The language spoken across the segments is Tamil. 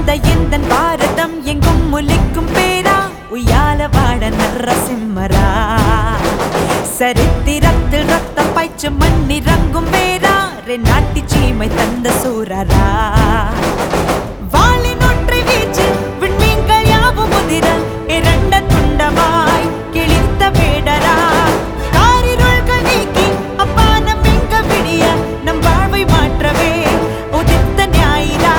வந்த எந்த பாரதம் எங்கும் முலிக்கும் பேரா உய்யால வாட நரசிம்மரா சரித்திரத்தில் ரத்தம் பாய்ச்சு மண்ணிறங்கும் பேரா நாட்டி சீமை தந்த சூரரா வாளின் ஒற்றை வீச்சு விண்மீன்கள் யாவும் முதிர இரண்ட துண்டமாய் கிழித்த வேடரா காரிருள்கள் நீக்கி அப்பானம் எங்க விடிய நம் வாழ்வை மாற்றவே உதித்த ஞாயிறா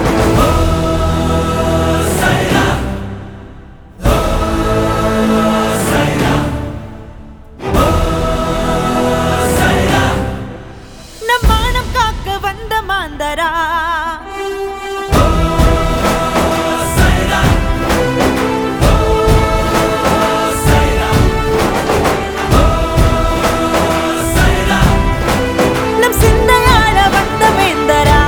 நம் மானம் காக்க வந்த மாந்தரா நம் சிந்தையாள வந்த வேந்தரா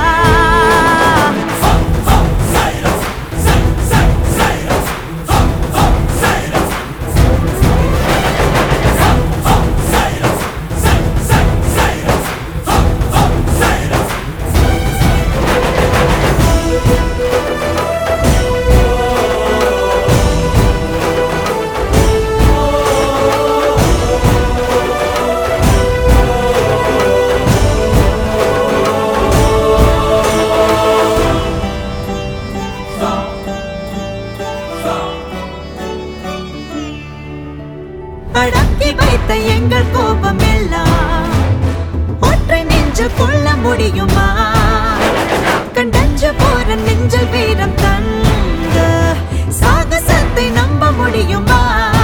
அடக்கி வைத்த எங்கள் கோபம் எல்லாம் ஒற்றை நெஞ்சில் கொள்ள முடியுமா கண்டஞ்சு போற நெஞ்சில் வீரம் தந்த சாகசத்தை நம்ப முடியுமா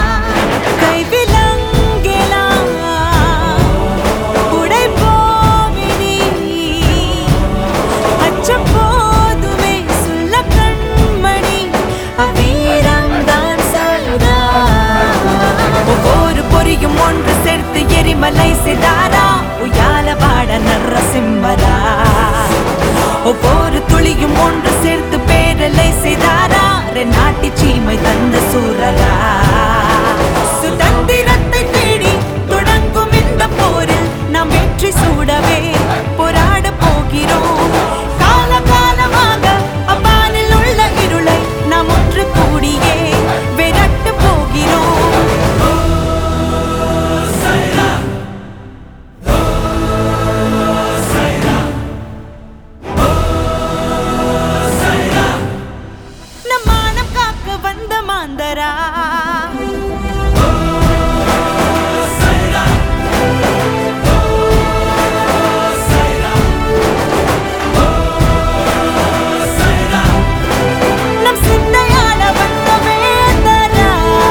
கைவிலங்கெலாம் உடைப்போமினி அச்சம் போதுமே சொல்ல கண்மணி அவ்வீரம் தான் சொல்றா ஒவ்வொரு பொறியும் ஒன்று சேர்த்து எரிமலை சிதாரா உயால வாட நரசிம்மரா ஒவ்வொரு துளியும் ஒன்று சேர்த்து பேரலை செய்தாரா நாட்டி சீமை தந்த சூரரா சுதந்திரத்தை தேடி தொடங்கும் இந்த போரில் நாம் வெற்றி சூடவே போராட போகிறோம் கால காலமாக அப்பாலில் உள்ள இருளை நாம் ஒன்று கூடியே விரட்டு போகிறோம் நம் மானம் காக்க வந்த மாந்தரா நம் சிந்தையால வந்த வேந்தரா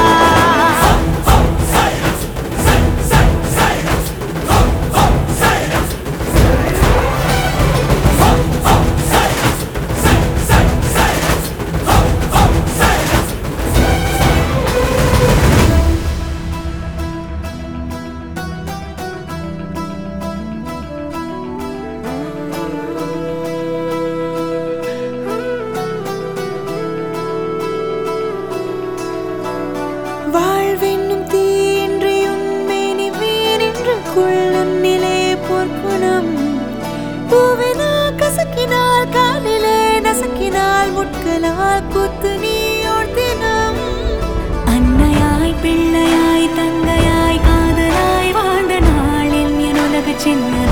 வாழ்வென்னும் தீன்றி உண்மேனி வீரென்று கொள்ளும் நிலே பொற்குணம் பூவினா கசக்கினால் காலிலே நசக்கினால் முட்களால் குத்து நீயோர் தினம் அன்னையாய் பிள்ளையாய் தங்கையாய் காதலாய் வாழ்ந்த நாளில் என் உலக சின்ன